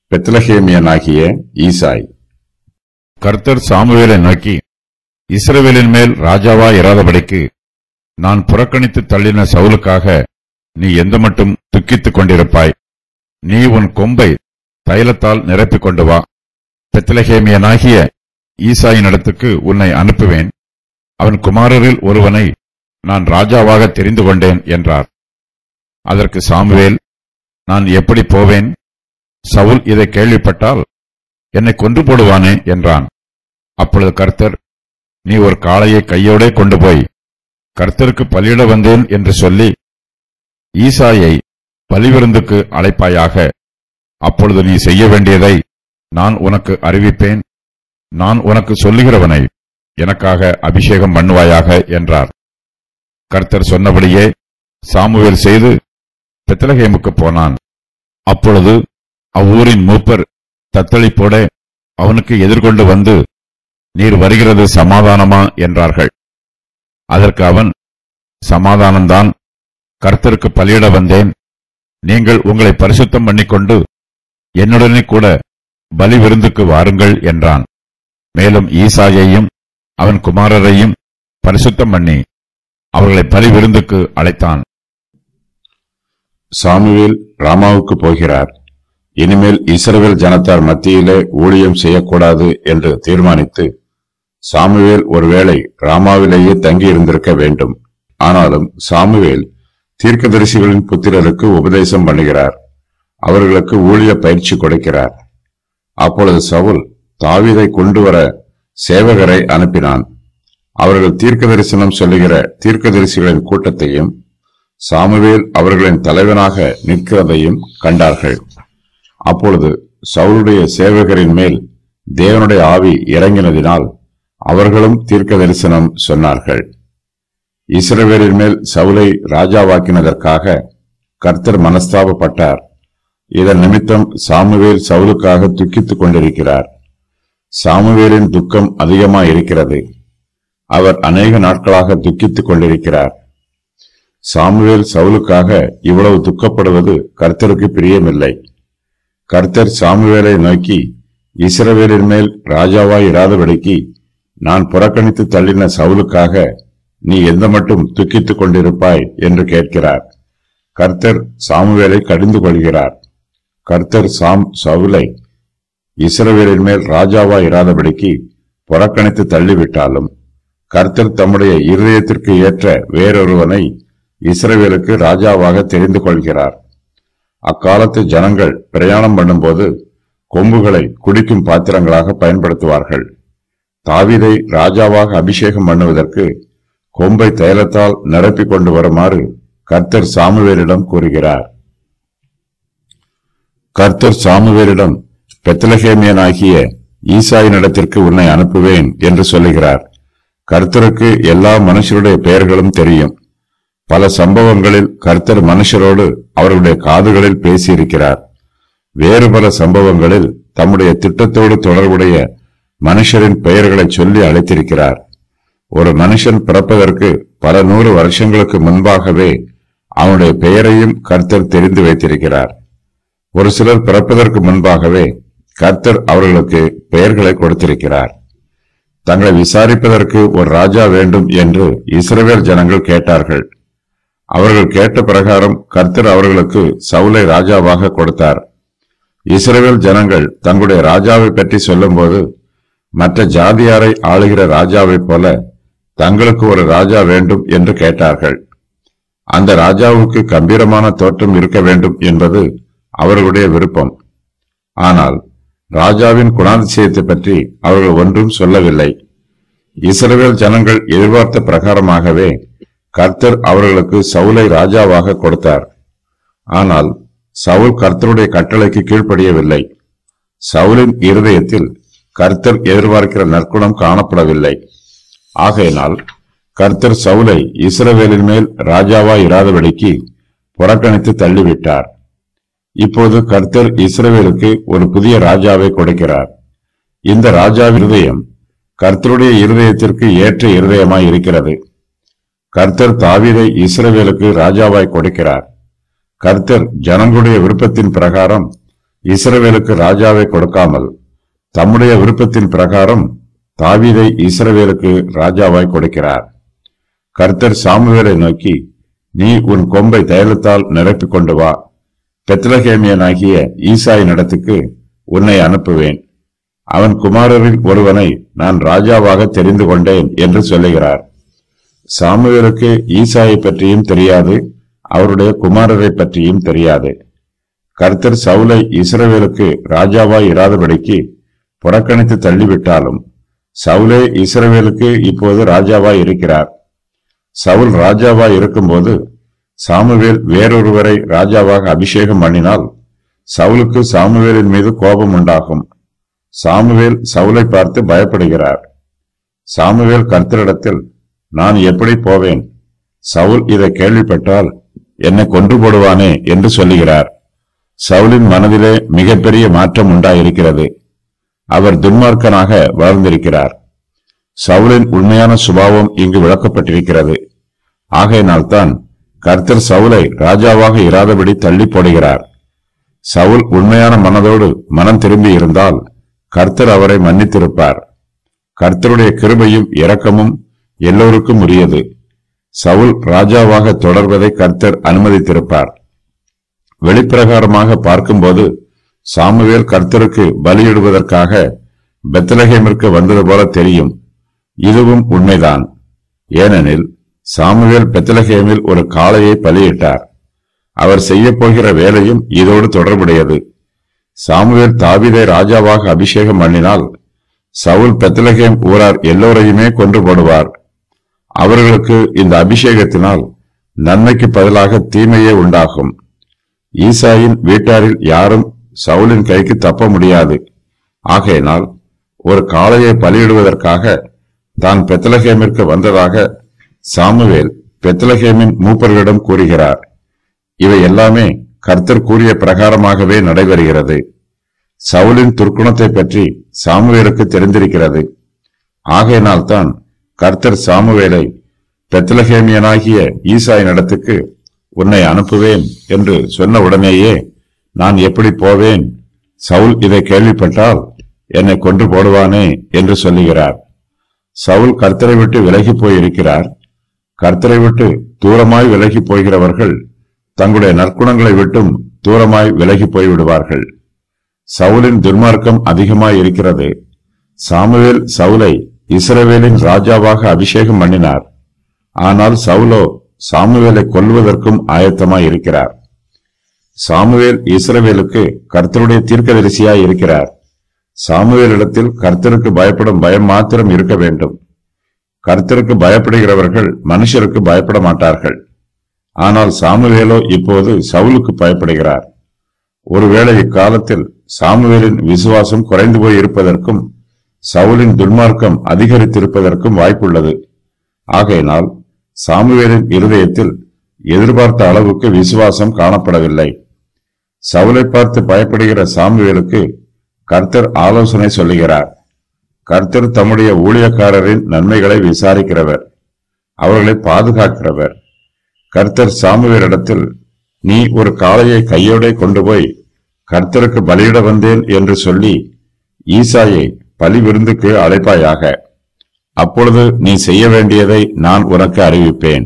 பெத்லஹேமியனாகிய ஈசாய் கர்த்தர் சாமுவேலை நோக்கி இஸ்ரவேலின் மேல் ராஜாவா இராதபடிக்கு நான் புறக்கணித்து தள்ளின சவுலுக்காக நீ எந்த மட்டும் துக்கித்துக் கொண்டிருப்பாய் நீ உன் கொம்பை தைலத்தால் நிரப்பிக் கொண்டு வா பெத்லஹேமியனாகிய ஈசாயினிடத்துக்கு உன்னை அனுப்புவேன் அவன் குமாரரில் ஒருவனை நான் ராஜாவாக தெரிந்து கொண்டேன் என்றார் அதற்கு சாமுவேல் நான் எப்படி போவேன் சவுல் இதை கேள்விப்பட்டால் என்னை கொன்று போடுவானே என்றான் அப்பொழுது கர்த்தர் நீ ஒரு காளையை கையோடே கொண்டு போய் கர்த்தருக்கு பலியிட வந்தேன் என்று சொல்லி ஈசாயை பலிவிருந்துக்கு அழைப்பாயாக அப்பொழுது நீ செய்ய வேண்டியதை நான் உனக்கு அறிவிப்பேன் நான் உனக்கு சொல்லுகிறவனை எனக்காக அபிஷேகம் பண்ணுவாயாக என்றார் கர்த்தர் சொன்னபடியே சாமுவேல் செய்து பெத்லகேமுக்கு போனான் அப்பொழுது அவ்வூரின் மூப்பர் தத்தளிப்போட அவனுக்கு எதிர்கொண்டு வந்து நீர் வருகிறது சமாதானமா என்றார்கள் அதற்கு அவன் சமாதானம்தான் கர்த்தருக்கு பலியிட வந்தேன் நீங்கள் உங்களை பரிசுத்தம் பண்ணிக்கொண்டு என்னுடனே கூட பலி விருந்துக்கு வாருங்கள் என்றான் மேலும் ஈசாயையும் அவன் குமாரரையும் பரிசுத்தம் பண்ணி அவர்களை பலி விருந்துக்கு அழைத்தான் சாமுவேல் ராமாவுக்கு போகிறார் இனிமேல் இஸ்ரவேல் ஜனத்தார் மத்தியிலே ஊழியம் செய்யக்கூடாது என்று தீர்மானித்து சாமுவேல் ஒருவேளை ராமாவிலேயே தங்கி இருந்திருக்க வேண்டும் ஆனாலும் சாமுவேல் தீர்க்கதரிசிகளின் புத்திரருக்கு உபதேசம் பண்ணுகிறார் அவர்களுக்கு ஊழிய பயிற்சி கொடுக்கிறார் அப்பொழுது சவுல் தாவீதை கொண்டு வர சேவகரை அனுப்பினான் அவர்கள் தீர்க்க தரிசனம் சொல்லுகிற தீர்க்கதரிசிகளின் கூட்டத்தையும் சாமுவேல் அவர்களின் தலைவனாக நிற்கிறதையும் கண்டார்கள் அப்பொழுது சவுலுடைய சேவகரின் மேல் தேவனுடைய ஆவி இறங்கினதினால் அவர்களும் தீர்க்க தரிசனம் சொன்னார்கள் இஸ்ரவேலின் மேல் சவுலை ராஜாவாக்கினதற்காக கர்த்தர் மனஸ்தாபப்பட்டார் இதன் நிமித்தம் சாமுவேல் சவுலுக்காக துக்கித்துக் கொண்டிருக்கிறார் சாமுவேலின் துக்கம் அதிகமாயிருக்கிறது அவர் அநேக நாட்களாக துக்கித்துக் கொண்டிருக்கிறார் சாமுவேல் சவுலுக்காக இவ்வளவு துக்கப்படுவது கர்த்தருக்கு பிரியமில்லை கர்த்தர் சாமுவேலை நோக்கி இஸ்ரவேலின் மேல் ராஜாவாய் இராதபடிக்கு நான் புறக்கணித்து தள்ளின சவுலுக்காக நீ எந்த மட்டும் துக்கித்துக் கொண்டிருப்பாய் என்று கேட்கிறார் கர்த்தர் சாமுவேலை கடிந்து கொள்கிறார் கர்த்தர் சாம் சவுலை இஸ்ரவேலின் மேல் ராஜாவாய் இராதபடிக்கு புறக்கணித்து தள்ளிவிட்டாலும் கர்த்தர் தம்முடைய இருதயத்திற்கு ஏற்ற வேறொருவனை இஸ்ரவேலுக்கு ராஜாவாக தெரிந்து கொள்கிறார் அக்காலத்து ஜனங்கள் பிரயாணம் பண்ணும்போது கொம்புகளை குடிக்கும் பாத்திரங்களாக பயன்படுத்துவார்கள் தாவீதை ராஜாவாக அபிஷேகம் பண்ணுவதற்கு கொம்பை தைலத்தால் நிரப்பிக் கொண்டு வருமாறு கர்த்தர் சாமுவேலிடம் கூறுகிறார் கர்த்தர் சாமுவேலிடம் பெத்லஹேமியனாகிய ஈசாயினிடத்திற்கு உன்னை அனுப்புவேன் என்று சொல்லுகிறார் கர்த்தருக்கு எல்லா மனுஷருடைய பெயர்களும் தெரியும் பல சம்பவங்களில் கர்த்தர் மனுஷரோடு அவர்களுடைய காதுகளில் பேசியிருக்கிறார் வேறு பல சம்பவங்களில் தம்முடைய திட்டத்தோடு தொடர்புடைய மனுஷரின் பெயர்களை சொல்லி அழைத்திருக்கிறார் ஒரு மனுஷன் பிறப்பதற்கு பல நூறு வருஷங்களுக்கு முன்பாகவே அவனுடைய பெயரையும் கர்த்தர் தெரிந்து வைத்திருக்கிறார் ஒரு சிலர் பிறப்பதற்கு முன்பாகவே கர்த்தர் அவர்களுக்கு பெயர்களை கொடுத்திருக்கிறார் தங்களை விசாரிப்பதற்கு ஒரு ராஜா வேண்டும் என்று இஸ்ரவேல் ஜனங்கள் கேட்டார்கள் அவர்கள் கேட்ட பிரகாரம் கர்த்தர் அவர்களுக்கு சவுலை ராஜாவாக கொடுத்தார் இஸ்ரவேல் ஜனங்கள் தங்களுடைய ராஜாவை பற்றி சொல்லும்போது மற்ற ஜாதியாரை ஆளுகிற ராஜாவைப் போல தங்களுக்கு ஒரு ராஜா வேண்டும் என்று கேட்டார்கள் அந்த ராஜாவுக்கு கம்பீரமான தோற்றம் இருக்க வேண்டும் என்பது அவர்களுடைய விருப்பம் ஆனால் ராஜாவின் குணாதிசயத்தை பற்றி அவர்கள் ஒன்றும் சொல்லவில்லை இஸ்ரவேல் ஜனங்கள் எதிர்பார்த்த பிரகாரமாகவே கர்த்தர் அவர்களுக்கு சவுலை ராஜாவாக கொடுத்தார் ஆனால் சவுல் கர்த்தருடைய கட்டளைக்கு கீழ்ப்படியவில்லை சவுலின் இருதயத்தில் கர்த்தர் எதிர்பார்க்கிற நற்குணம் காணப்படவில்லை ஆகையினால் கர்த்தர் சவுலை இஸ்ரவேலின் மேல் ராஜாவாய் இராதபடிக்கு புறக்கணித்து தள்ளிவிட்டார் இப்போது கர்த்தர் இஸ்ரவேலுக்கு ஒரு புதிய ராஜாவை கொடுக்கிறார் இந்த ராஜாவின் இருதயம் கர்த்தருடைய இருதயத்திற்கு ஏற்ற இருதயமாய் இருக்கிறது கர்த்தர் தாவீதை இஸ்ரவேலுக்கு ராஜாவாய் கொடுக்கிறார் கர்த்தர் ஜனங்களுடைய விருப்பத்தின் பிரகாரம் இஸ்ரவேலுக்கு ராஜாவை கொடுக்காமல் தம்முடைய விருப்பத்தின் பிரகாரம் தாவீதை இஸ்ரவேலுக்கு ராஜாவாய் கொடுக்கிறார் கர்த்தர் சாமுவேலை நோக்கி நீ உன் கொம்பை தைலத்தால் நிரப்பிக் கொண்டு வா பெத்லகேமியனாகிய ஈசாயின் இடத்துக்கு உன்னை அனுப்புவேன் அவன் குமாரரில் ஒருவனை நான் ராஜாவாக தெரிந்து கொண்டேன் என்று சொல்லுகிறார் சாமுவேலுக்கு ஈசாயை பற்றியும் தெரியாது அவருடைய குமாரரை பற்றியும் தெரியாது கர்த்தர் சவுலை இஸ்ரவேலுக்கு ராஜாவாய் இராதபடிக்கு புறக்கணித்து தள்ளிவிட்டாலும் சவுலே இஸ்ரவேலுக்கு இப்போது ராஜாவாய் இருக்கிறார் சவுல் ராஜாவாய் இருக்கும்போது சாமுவேல் வேறொருவரை ராஜாவாக அபிஷேகம் பண்ணினால் சவுலுக்கு சாமுவேலின் மீது கோபம் உண்டாகும் சாமுவேல் சவுலை பார்த்து பயப்படுகிறார் சாமுவேல் கர்த்தரிடத்தில் நான் எப்படி போவேன் சவுல் இதை கேள்விப்பட்டால் என்னை கொன்று போடுவானே என்று சொல்லுகிறார் சவுலின் மனதிலே மிகப்பெரிய மாற்றம் உண்டாயிருக்கிறது அவர் துன்மார்க்கனாக வளர்ந்திருக்கிறார் சவுலின் உண்மையான சுபாவம் இங்கு விளக்கப்பட்டிருக்கிறது ஆகையினால்தான் கர்த்தர் சவுலை ராஜாவாக இராதபடி தள்ளி போடுகிறார் சவுல் உண்மையான மனதோடு மனம் திரும்பி இருந்தால் கர்த்தர் அவரை மன்னித்திருப்பார் கர்த்தருடைய கிருபையும் இரக்கமும் எல்லோருக்கும் உரியது சவுல் ராஜாவாக தொடர்வதை கர்த்தர் அனுமதித்திருப்பார் வெளிப்பிரகாரமாக பார்க்கும்போது சாமுவேல் கர்த்தருக்கு பலியிடுவதற்காக பெத்லஹேமிற்கு வந்தது போல தெரியும் இதுவும் உண்மைதான் ஏனெனில் சாமுவேல் பெத்லஹேமில் ஒரு காளையை பலியிட்டார் அவர் செய்யப் போகிற வேலையும் இதோடு தொடர்புடையது சாமுவேல் தாவீதை ராஜாவாக அபிஷேகம் பண்ணினால் சவுல் பெத்லஹேம் ஊரார் எல்லோரையுமே கொன்று போடுவார் அவர்களுக்கு இந்த அபிஷேகத்தினால் நன்மைக்கு பதிலாக தீமையே உண்டாகும் ஈசாயின் வீட்டாரில் யாரும் சவுலின் கைக்கு தப்ப முடியாது ஆகையினால் ஒரு காளையை பலியிடுவதற்காக தான் பெத்லஹேமிற்கு வந்ததாக சாமுவேல் பெத்லஹேமின் மூப்பர்களிடம் கூறுகிறார் இவை எல்லாமே கர்த்தர் கூறிய பிரகாரமாகவே நடைபெறுகிறது சவுலின் துர்க்குணத்தை பற்றி சாமுவேலுக்கு தெரிந்திருக்கிறது ஆகையினால்தான் கர்த்தர் சாமுவேலை பெத்லஹேமியனாகிய ஈசாயின் இடத்துக்கு உன்னை அனுப்புவேன் என்று சொன்ன உடனேயே நான் எப்படி போவேன் சவுல் இதை கேள்விப்பட்டால் என்னை கொன்று போடுவானே என்று சொல்லுகிறார் சவுல் கர்த்தரை விட்டு விலகி போயிருக்கிறார் கர்த்தரை விட்டு தூரமாய் விலகி போகிறவர்கள் தங்களுடைய நற்குணங்களை விட்டும் தூரமாய் விலகி போய்விடுவார்கள் சவுலின் துர்மார்க்கம் அதிகமாய் இருக்கிறது சாமுவேல் சவுலை இஸ்ரவேலின் ராஜாவாக அபிஷேகம் பண்ணினார் ஆனால் சவுலோ சாமுவேலை கொல்வதற்கும் ஆயத்தமாய் இருக்கிறார் சாமுவேல் இஸ்ரவேலுக்கு கர்த்தருடைய தீர்க்கதரிசியாய் இருக்கிறார் சாமுவேலிடத்தில் கர்த்தருக்கு பயப்படும் பயம் மாத்திரம் இருக்க வேண்டும் கர்த்தருக்கு பயப்படுகிறவர்கள் மனுஷருக்கு பயப்பட மாட்டார்கள் ஆனால் சாமுவேலோ இப்போது சவுலுக்கு பயப்படுகிறார் ஒருவேளை இக்காலத்தில் சாமுவேலின் விசுவாசம் குறைந்து போய் இருப்பதற்கும் சவுலின் துன்மார்க்கம் அதிகரித்திருப்பதற்கும் வாய்ப்புள்ளது ஆகையினால் சாமுவேலின் இருதயத்தில் எதிர்பார்த்த அளவுக்கு விசுவாசம் காணப்படவில்லை சவுலை பார்த்து பயப்படுகிற சாமுவேலுக்கு கர்த்தர் ஆலோசனை சொல்லுகிறார் கர்த்தர் தம்முடைய ஊழியக்காரரின் நன்மைகளை விசாரிக்கிறவர் அவர்களை பாதுகாக்கிறவர் கர்த்தர் சாமுவேலிடத்தில் நீ ஒரு காளையை கையோடே கொண்டு போய் கர்த்தருக்கு பலியிட வந்தேன் என்று சொல்லி ஈசாயை பலி விருந்துக்கு அழைப்பாயாக அப்பொழுது நீ செய்ய வேண்டியதை நான் உனக்கு அறிவிப்பேன்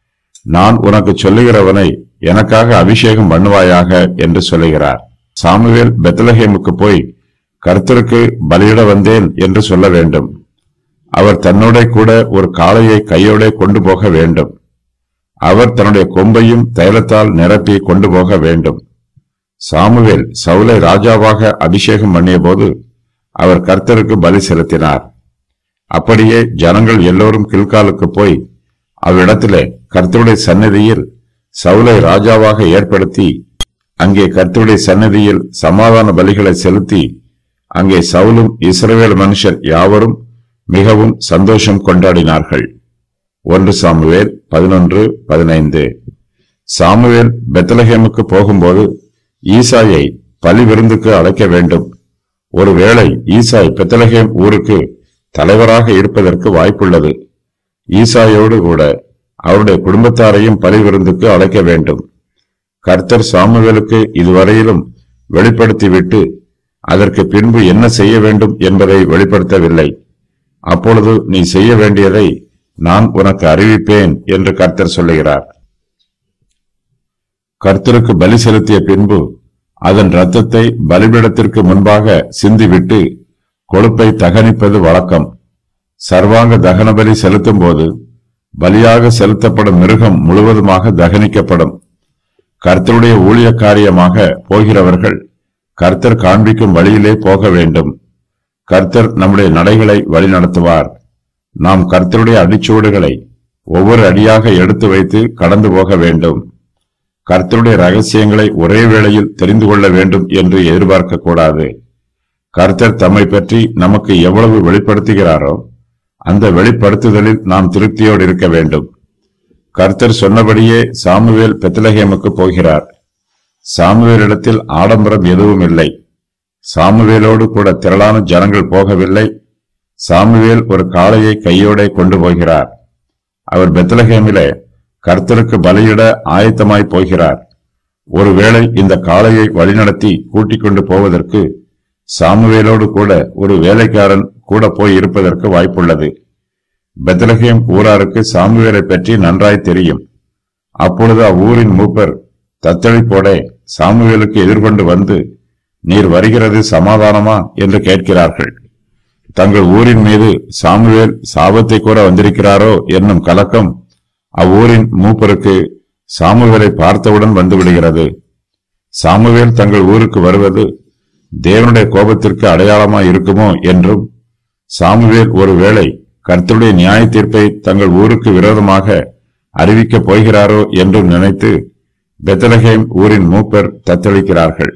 நான் உனக்கு சொல்லுகிறவனை எனக்காக அபிஷேகம் பண்ணுவாயாக என்று சொல்லுகிறார் சாமுவேல் பெத்லஹேமுக்கு போய் கர்த்தருக்கு பலியிட வந்தேன் என்று சொல்ல வேண்டும் அவர் தன்னோட கூட ஒரு காளையை கையோட கொண்டு போக வேண்டும் அவர் தன்னுடைய கொம்பையும் தைலத்தால் நிரப்பி கொண்டு போக வேண்டும் சாமுவேல் சவுலை ராஜாவாக அபிஷேகம் பண்ணிய போது அவர் கர்த்தருக்கு பலி செலுத்தினார் அப்படியே ஜனங்கள் எல்லோரும் கில்காலுக்கு போய் அவ்விடத்திலே கர்த்தருடைய சந்நிதியில் சவுலை ராஜாவாக ஏற்படுத்தி அங்கே கர்த்தருடைய சந்நிதியில் சமாதான பலிகளை செலுத்தி அங்கே சவுலும் இஸ்ரவேல் மனுஷர் யாவரும் மிகவும் சந்தோஷம் கொண்டாடினார்கள் ஒன்று சாமுவேல் பதினொன்று பதினைந்து சாமுவேல் பெத்லஹேமுக்கு போகும்போது ஈசாயை பலி விருந்துக்கு அழைக்க வேண்டும் ஒருவேளை ஈசாய் பெத்லஹேம் ஊருக்கு தலைவராக இருப்பதற்கு வாய்ப்புள்ளது ஈசாயோடு கூட அவருடைய குடும்பத்தாரையும் பலி விருந்துக்கு அழைக்க வேண்டும் கர்த்தர் சாமுவேலுக்கு இதுவரையிலும் வெளிப்படுத்திவிட்டு அதற்கு பின்பு என்ன செய்ய வேண்டும் என்பதை வெளிப்படுத்தவில்லை அப்பொழுது நீ செய்ய வேண்டியதை நான் உனக்கு அறிவிப்பேன் என்று கர்த்தர் சொல்லுகிறார் கர்த்தருக்கு பலி செலுத்திய பின்பு அதன் இரத்தத்தை பலிபீடத்திற்கு முன்பாக சிந்திவிட்டு கொழுப்பை தகனிப்பது வழக்கம் சர்வாங்க தகன பலி செலுத்தும் போது பலியாக செலுத்தப்படும் மிருகம் முழுவதுமாக தகனிக்கப்படும் கர்த்தருடைய ஊழிய காரியமாக போகிறவர்கள் கர்த்தர் காண்பிக்கும் வழியிலே போக வேண்டும் கர்த்தர் நம்முடைய நடைகளை வழிநடத்துவார் நாம் கர்த்தருடைய அடிச்சுவடுகளை ஒவ்வொரு அடியாக எடுத்து வைத்து கடந்து போக வேண்டும் கர்த்தருடைய ரகசியங்களை ஒரே வேளையில் தெரிந்து கொள்ள வேண்டும் என்று எதிர்பார்க்க கூடாது கர்த்தர் தம்மை பற்றி நமக்கு எவ்வளவு வெளிப்படுத்துகிறாரோ அந்த வெளிப்படுத்துதலில் நாம் திருப்தியோடு இருக்க வேண்டும் கர்த்தர் சொன்னபடியே சாமுவேல் பெத்லஹேமுக்கு போகிறார் சாமுவேலிடத்தில் ஆடம்பரம் எதுவும் இல்லை சாமுவேலோடு கூட திரளான ஜனங்கள் போகவில்லை சாமுவேல் ஒரு காளையை கையோடே கொண்டு போகிறார் அவர் பெத்லஹேமிலே கர்த்தருக்கு பலியிட ஆயத்தமாய் போகிறார் ஒருவேளை இந்த காளையை வழிநடத்தி கூட்டிக் கொண்டு போவதற்கு சாமுவேலோடு கூட ஒரு வேலைக்காரன் கூட போய் இருப்பதற்கு வாய்ப்புள்ளது பெத்லஹேம் ஊராருக்கு சாமுவேலை பற்றி நன்றாய் தெரியும் அப்பொழுது அவ்வூரின் மூப்பர் தத்தளிப்போட சாமுவேலுக்கு எதிர்கொண்டு வந்து நீர் வருகிறது சமாதானமா என்று கேட்கிறார்கள் தங்கள் ஊரின் மீது சாமுவேல் சாபத்தை கூற வந்திருக்கிறாரோ என்னும் கலக்கம் அவ்வூரின் மூப்பருக்கு சாமுவேலை பார்த்தவுடன் வந்து விடுகிறது சாமுவேல் தங்கள் ஊருக்கு வருவது தேவனுடைய கோபத்திற்கு அடையாளமாய் இருக்குமோ என்றும் சாமுவேல் ஒருவேளை கர்த்தருடைய நியாய தீர்ப்பை தங்கள் ஊருக்கு விரோதமாக அறிவிக்கப் போகிறாரோ என்றும் நினைத்து பெத்தலகேம் ஊரின் மூப்பர் தத்தளிக்கிறார்கள்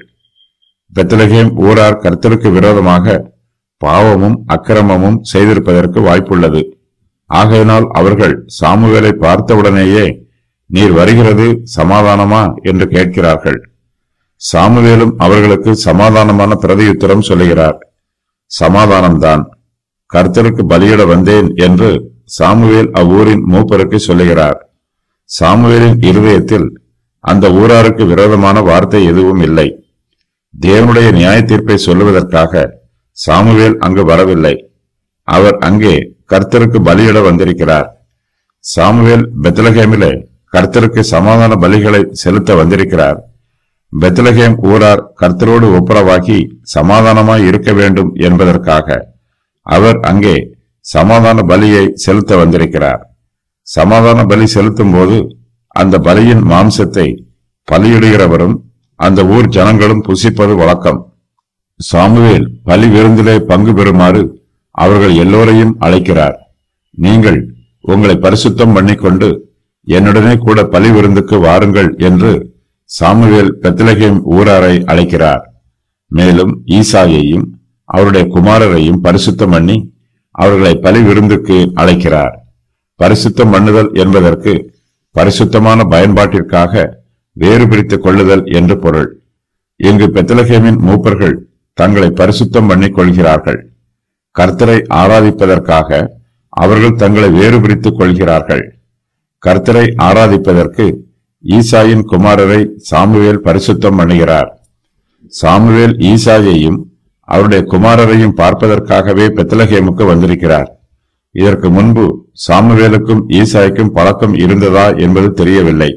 பெத்தலகேம் ஊரார் கர்த்தருக்கு விரோதமாக பாவமும் அக்கிரமமும் செய்திருப்பதற்கு வாய்ப்புள்ளது ஆகையினால் அவர்கள் சாமுவேலை பார்த்தவுடனேயே நீர் வருகிறது சமாதானமா என்று கேட்கிறார்கள் சாமுவேலும் அவர்களுக்கு சமாதானமான பிரதியுத்தரம் சொல்லுகிறார் சமாதானம்தான் கர்த்தருக்கு பலியிட வந்தேன் என்று சாமுவேல் அவ்வூரின் மூப்பருக்கு சொல்லுகிறார் சாமுவேலின் இருதயத்தில் அந்த ஊராருக்கு விரோதமான வார்த்தை எதுவும் இல்லை தேவனுடைய நியாய தீர்ப்பை சொல்லுவதற்காக சாமுவேல் அங்கு வரவில்லை அவர் அங்கே கர்த்தருக்கு பலியிட வந்திருக்கிறார் சாமுவேல் பெத்லகேமிலே கர்த்தருக்கு சமாதான பலிகளை செலுத்த வந்திருக்கிறார் பெத்லகேம் ஊரார் கர்த்தரோடு ஒப்புரவாகி சமாதானமாய் இருக்க வேண்டும் என்பதற்காக அவர் அங்கே சமாதான பலியை செலுத்த வந்திருக்கிறார் சமாதான பலி செலுத்தும் போது அந்த பலியின் மாம்சத்தை பலியிடுகிறவரும் அந்த ஊர் ஜனங்களும் புசிப்பது வழக்கம் சாமுவேல் பலி விருந்திலே பங்கு பெறுமாறு அவர்கள் எல்லோரையும் அழைக்கிறார் நீங்கள் உங்களை பரிசுத்தம் பண்ணிக்கொண்டு என்னுடனே கூட பலி விருந்துக்கு வாருங்கள் என்று சாமுவேல் பெத்லகேம் ஊராரை அழைக்கிறார் மேலும் ஈசாயையும் அவருடைய குமாரரையும் பரிசுத்தம் பண்ணி அவர்களை பலி விருந்துக்கு அழைக்கிறார் பரிசுத்தம் பண்ணுதல் என்பதற்கு பரிசுத்தமான பயன்பாட்டிற்காக வேறு பிரித்துக் கொள்ளுதல் என்று பொருள் இங்கு பெத்லகேமின் மூப்பர்கள் தங்களை பரிசுத்தம் பண்ணிக் கொள்கிறார்கள் கர்த்தரை ஆராதிப்பதற்காக அவர்கள் தங்களை வேறு பிரித்துக் கொள்கிறார்கள் கர்த்தரை ஆராதிப்பதற்கு ஈசாயின் குமாரரை சாமுவேல் பரிசுத்தம் பண்ணுகிறார் சாமுவேல் ஈசாயையும் அவருடைய குமாரரையும் பார்ப்பதற்காகவே பெத்லகேமுக்கு வந்திருக்கிறார் இதற்கு முன்பு சாமுவேலுக்கும் ஈசாய்க்கும் பழக்கம் இருந்ததா என்பது தெரியவில்லை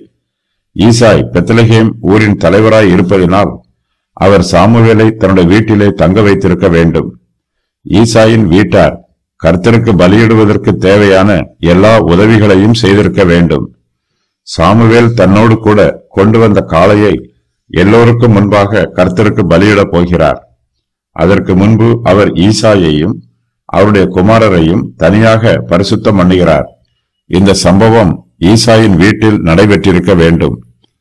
ஈசாய் பெத்லகேம் ஊரின் தலைவராய் இருப்பதினால் அவர் சாமுவேலை தன்னுடைய வீட்டிலே தங்க வைத்திருக்க வேண்டும் ஈசாயின் வீட்டார் கர்த்தருக்கு பலியிடுவதற்கு தேவையான எல்லா உதவிகளையும் செய்திருக்க வேண்டும் சாமுவேல் தன்னோடு கூட கொண்டு வந்த காளையை எல்லோருக்கும் முன்பாக கர்த்தருக்கு பலியிடப் போகிறார் அதற்கு முன்பு அவர் ஈசாயையும் அவருடைய குமாரரையும் தனியாக பரிசுத்தம் பண்ணுகிறார் இந்த சம்பவம் ஈசாயின் வீட்டில் நடைபெற்றிருக்க வேண்டும்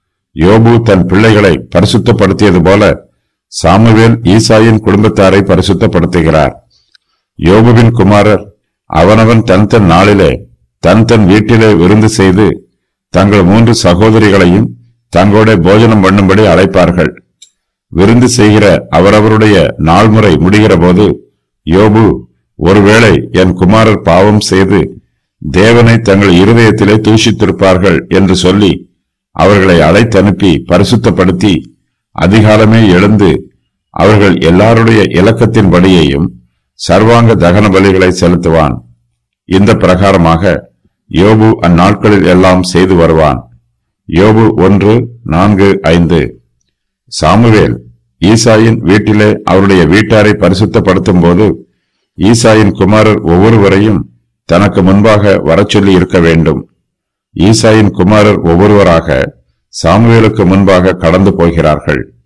யோபு தன் பிள்ளைகளை பரிசுத்தப்படுத்தியது போல சாமுவேல் ஈசாயின் குடும்பத்தாரை பரிசுத்தப்படுத்துகிறார் யோபுவின் குமாரர் அவனவன் தன் தன் நாளிலே தன் தன் வீட்டிலே விருந்து செய்து தங்கள் மூன்று சகோதரிகளையும் தங்களோட போஜனம் பண்ணும்படி அழைப்பார்கள் விருந்து செய்கிற அவரவருடைய நாள்முறை முடிகிற போது யோபு ஒருவேளை என் குமாரர் பாவம் செய்து தேவனை தங்கள் இருதயத்திலே தூஷித்திருப்பார்கள் என்று சொல்லி அவர்களை அழைத்தனுப்பி பரிசுத்தப்படுத்தி அதிகாலமே எழுந்து அவர்கள் எல்லாருடைய இலக்கத்தின்படியையும் சர்வாங்க தகன பலிகளை செலுத்துவான் இந்த பிரகாரமாக யோபு அந்நாட்களில் எல்லாம் செய்து வருவான் யோபு ஒன்று நான்கு ஐந்து சாமுவேல் ஈசாயின் வீட்டிலே அவருடைய வீட்டாரை பரிசுத்தப்படுத்தும் போது ஈசாயின் குமாரர் ஒவ்வொருவரையும் தனக்கு முன்பாக வரச் சொல்லி இருக்க வேண்டும் ஈசாயின் குமாரர் ஒவ்வொருவராக சாமுவேலுக்கு முன்பாக கடந்து போகிறார்கள்